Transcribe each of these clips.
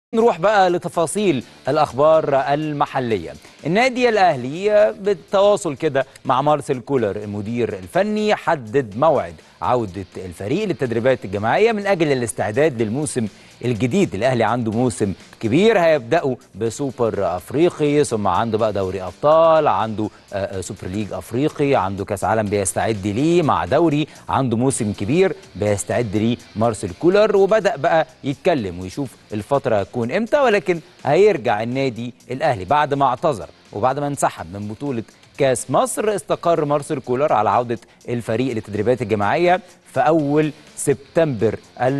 نروح بقى لتفاصيل الأخبار المحلية النادي الأهلي بالتواصل كده مع مارسيل كولر المدير الفني حدد موعد عودة الفريق للتدريبات الجماعية من أجل الاستعداد للموسم الجديد الأهلي عنده موسم كبير هيبدأوا بسوبر أفريقي ثم عنده بقى دوري أبطال عنده آه، سوبر ليج أفريقي عنده كأس عالم بيستعد ليه مع دوري عنده موسم كبير بيستعد ليه مارسيل كولر وبدأ بقى يتكلم ويشوف الفترة هتكون إمتى ولكن هيرجع النادي الأهلي بعد ما اعتذر وبعد ما انسحب من بطولة كاس مصر استقر مارسيل كولر على عودة الفريق للتدريبات الجماعية في أول سبتمبر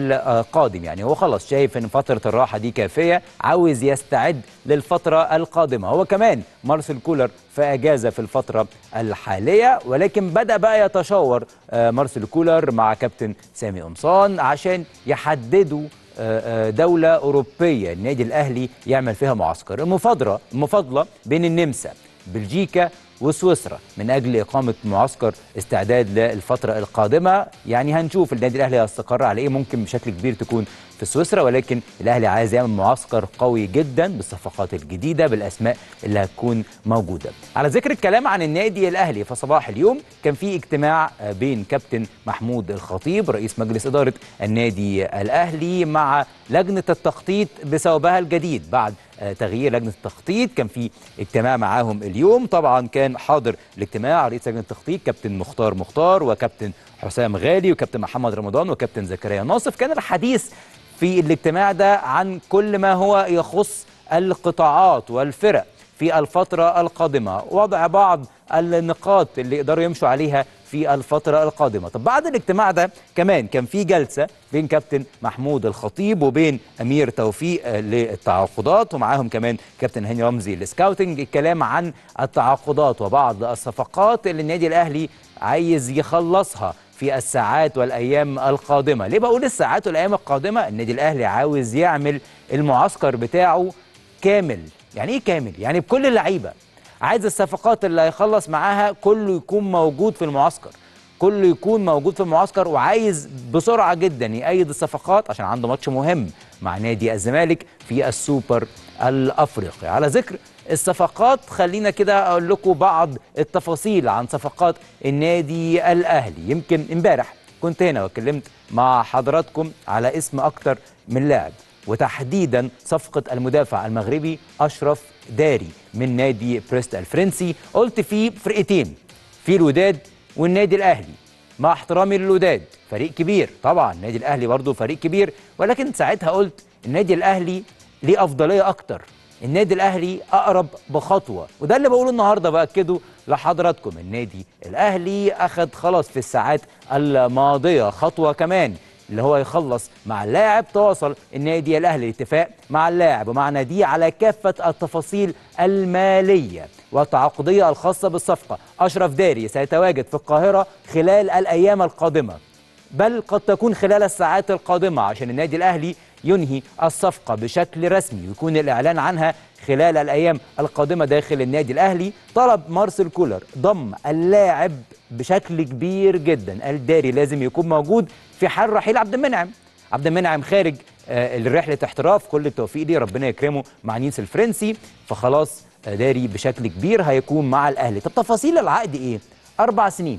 القادم يعني هو خلاص شايف ان فترة الراحة دي كافية عاوز يستعد للفترة القادمة هو كمان مارسيل كولر في أجازة في الفترة الحالية ولكن بدأ بقى يتشاور آه، مارسيل كولر مع كابتن سامي قمصان عشان يحددوا آه، آه، دولة أوروبية النادي الأهلي يعمل فيها معسكر المفاضلة المفاضلة بين النمسا بلجيكا وسويسرا من اجل اقامه معسكر استعداد للفتره القادمه يعني هنشوف النادي الاهلي هيستقر على ايه ممكن بشكل كبير تكون في سويسرا ولكن الاهلي عايز يعمل معسكر قوي جدا بالصفقات الجديده بالاسماء اللي هتكون موجوده على ذكر الكلام عن النادي الاهلي فصباح اليوم كان في اجتماع آه، بين كابتن محمود الخطيب رئيس مجلس اداره النادي الاهلي مع لجنه التخطيط بثوبها الجديد بعد آه، تغيير لجنه التخطيط كان في اجتماع معاهم اليوم طبعا كان حاضر الاجتماع رئيس لجنه التخطيط كابتن مختار مختار وكابتن حسام غالي وكابتن محمد رمضان وكابتن زكريا ناصف كان الحديث في الاجتماع ده عن كل ما هو يخص القطاعات والفرق في الفترة القادمة وضع بعض النقاط اللي يقدروا يمشوا عليها في الفترة القادمة طب بعد الاجتماع ده كمان كان في جلسة بين كابتن محمود الخطيب وبين أمير توفيق آه، للتعاقدات ومعاهم كمان كابتن هاني رمزي للسكاوتنج الكلام عن التعاقدات وبعض الصفقات اللي النادي الأهلي عايز يخلصها في الساعات والايام القادمه ليه بقول الساعات والايام القادمه النادي الاهلي عاوز يعمل المعسكر بتاعه كامل يعني ايه كامل يعني بكل اللعيبه عايز الصفقات اللي هيخلص معاها كله يكون موجود في المعسكر كله يكون موجود في المعسكر وعايز بسرعه جدا يأيد الصفقات عشان عنده ماتش مهم مع نادي الزمالك في السوبر الافريقي على ذكر الصفقات خلينا كده اقول لكم بعض التفاصيل عن صفقات النادي الاهلي يمكن امبارح كنت هنا واتكلمت مع حضراتكم على اسم اكتر من لاعب وتحديدا صفقة المدافع المغربي أشرف داري من نادي بريست الفرنسي قلت في فرقتين في الوداد والنادي الأهلي مع احترامي للوداد فريق كبير طبعا النادي الأهلي برضه فريق كبير ولكن ساعتها قلت النادي الأهلي ليه أفضلية أكتر النادي الاهلي اقرب بخطوه وده اللي بقوله النهارده باكده لحضراتكم النادي الاهلي اخذ خلاص في الساعات الماضيه خطوه كمان اللي هو يخلص مع اللاعب تواصل النادي الاهلي الاتفاق مع اللاعب ومع ناديه على كافه التفاصيل الماليه والتعاقديه الخاصه بالصفقه اشرف داري سيتواجد في القاهره خلال الايام القادمه بل قد تكون خلال الساعات القادمة عشان النادي الأهلي ينهي الصفقة بشكل رسمي ويكون الإعلان عنها خلال الأيام القادمة داخل النادي الأهلي طلب مارسيل كولر ضم اللاعب بشكل كبير جدا الداري لازم يكون موجود في حال رحيل عبد المنعم عبد المنعم خارج آه، لرحلة احتراف كل التوفيق ليه ربنا يكرمه مع نيس الفرنسي فخلاص آه، داري بشكل كبير هيكون مع الأهلي طب تفاصيل العقد إيه؟ أربع سنين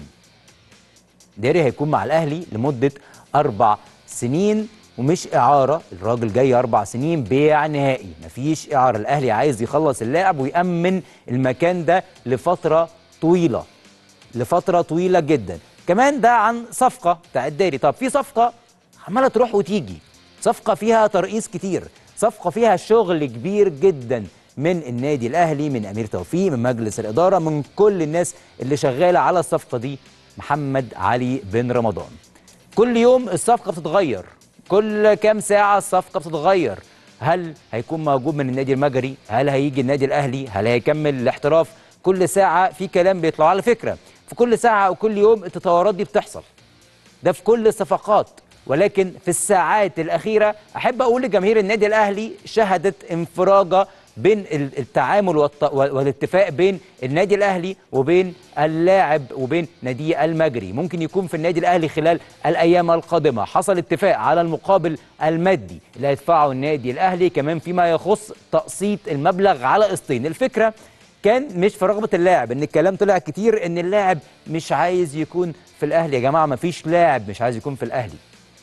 داري هيكون مع الاهلي لمده اربع سنين ومش اعاره الراجل جاي اربع سنين بيع نهائي مفيش اعاره الاهلي عايز يخلص اللاعب ويامن المكان ده لفتره طويله لفتره طويله جدا كمان ده عن صفقه بتاع الداري طب في صفقه عماله تروح وتيجي صفقه فيها ترقيص كتير صفقه فيها شغل كبير جدا من النادي الاهلي من امير توفيق من مجلس الاداره من كل الناس اللي شغاله على الصفقه دي محمد علي بن رمضان كل يوم الصفقه بتتغير كل كام ساعه الصفقه بتتغير هل هيكون موجود من النادي المجري هل هيجي النادي الاهلي هل هيكمل الاحتراف كل ساعه في كلام بيطلع على فكره في كل ساعه او كل يوم التطورات دي بتحصل ده في كل الصفقات ولكن في الساعات الأخيرة أحب أقول لجماهير النادي الأهلي شهدت انفراجة بين ال- التعامل والت- والاتفاق بين النادي الاهلي وبين اللاعب وبين نادي المجري ممكن يكون في النادي الاهلي خلال الايام القادمه حصل اتفاق على المقابل المادي اللي هيدفعه النادي الاهلي كمان فيما يخص تقسيط المبلغ على قسطين الفكره كان مش في رغبه اللاعب ان الكلام طلع كتير ان اللاعب مش عايز يكون في الاهلي يا جماعه مفيش لاعب مش عايز يكون في الاهلي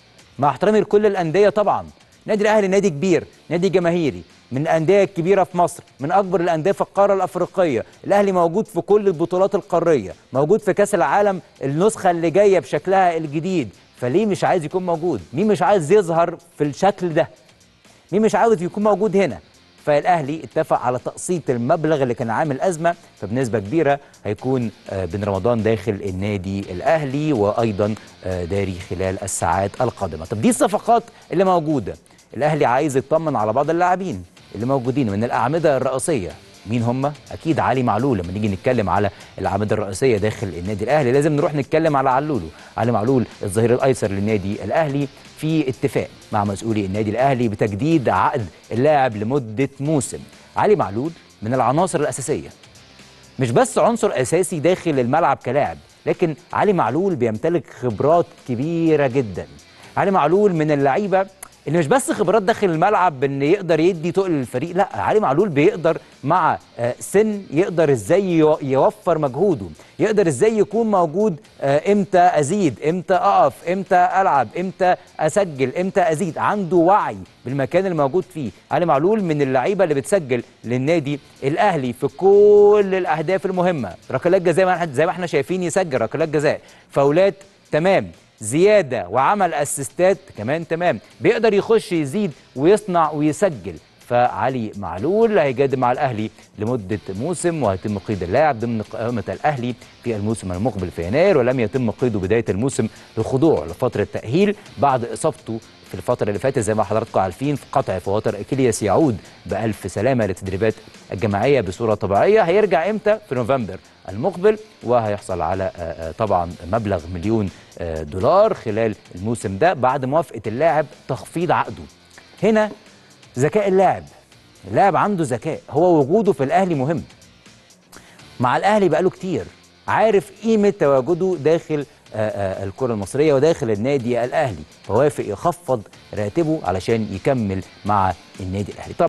مع احترامي لكل الانديه طبعا نادي الاهلي نادي كبير نادي جماهيري من الانديه الكبيره في مصر من اكبر الانديه في القاره الافريقيه الاهلي موجود في كل البطولات القاريه موجود في كاس العالم النسخه اللي جايه بشكلها الجديد فليه مش عايز يكون موجود مين مش عايز يظهر في الشكل ده مين مش عاوز يكون موجود هنا فالاهلي اتفق على تقسيط المبلغ اللي كان عامل ازمه فبنسبه كبيره هيكون آه، بن رمضان داخل النادي الاهلي وايضا آه، داري خلال الساعات القادمه طب دي الصفقات اللي موجوده الاهلي عايز يطمن على بعض اللاعبين اللي موجودين من الاعمده الرئيسيه مين هم؟ اكيد علي معلول لما نيجي نتكلم على الاعمده الرئيسيه داخل النادي الاهلي لازم نروح نتكلم على علولو علي معلول الظهير الايسر للنادي الاهلي في اتفاق مع مسؤولي النادي الاهلي بتجديد عقد اللاعب لمده موسم علي معلول من العناصر الاساسيه مش بس عنصر اساسي داخل الملعب كلاعب لكن علي معلول بيمتلك خبرات كبيره جدا علي معلول من اللعيبه اللي مش بس خبرات داخل الملعب ان يقدر يدي تقل للفريق لا علي معلول بيقدر مع آه، سن يقدر ازاي يو- يوفر مجهوده يقدر ازاي يكون موجود آه، امتى ازيد امتى اقف امتى العب امتى اسجل امتى ازيد عنده وعي بالمكان اللي موجود فيه علي معلول من اللعيبه اللي بتسجل للنادي الاهلي في كل الاهداف المهمه ركلات جزاء ما إحنا- زي ما احنا شايفين يسجل ركلات جزاء فاولات تمام زياده وعمل اسيستات كمان تمام بيقدر يخش يزيد ويصنع ويسجل فعلي معلول هيجادل مع الاهلي لمده موسم وهيتم قيد اللاعب ضمن قائمه الاهلي في الموسم المقبل في يناير ولم يتم قيده بدايه الموسم للخضوع لفتره تاهيل بعد اصابته في الفترة اللي فاتت زي ما حضراتكم عارفين في قطع في وتر اكيلياس يعود بألف سلامة للتدريبات الجماعية بصورة طبيعية هيرجع امتى؟ في نوفمبر المقبل وهيحصل على آه، آه، طبعا مبلغ مليون آه، دولار خلال الموسم ده بعد موافقة اللاعب تخفيض عقده هنا ذكاء اللاعب اللاعب عنده ذكاء هو وجوده في الأهلي مهم مع الاهلي بقاله كتير عارف قيمه تواجده داخل آه، آه، الكره المصريه وداخل النادي الاهلي فوافق يخفض راتبه علشان يكمل مع النادي الاهلي طبعا